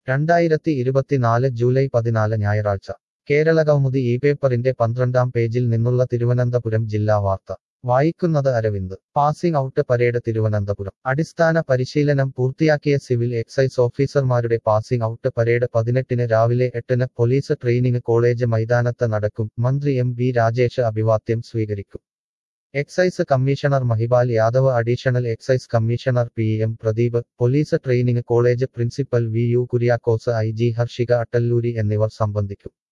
രണ്ടായിരത്തി ഇരുപത്തിനാല് ജൂലൈ പതിനാല് ഞായറാഴ്ച കേരള കൗമുദി ഈ പേപ്പറിന്റെ പന്ത്രണ്ടാം പേജിൽ നിന്നുള്ള തിരുവനന്തപുരം ജില്ലാ വാർത്ത വായിക്കുന്നത് Aravind passing out parade Thiruvananthapuram അടിസ്ഥാന പരിശീലനം പൂർത്തിയാക്കിയ സിവിൽ എക്സൈസ് ഓഫീസർമാരുടെ പാസിംഗ് ഔട്ട് പരേഡ് പതിനെട്ടിന് രാവിലെ എട്ടിന് പോലീസ് ട്രെയിനിങ് കോളേജ് മൈതാനത്ത് നടക്കും മന്ത്രി എം ബി രാജേഷ് അഭിവാദ്യം സ്വീകരിക്കും excise commissioner Mahipal Yadav additional excise commissioner P M Pradeep police training college principal V U Kuriakose I G Harshika Attalluri എന്നിവർ സംബന്ധിക്കും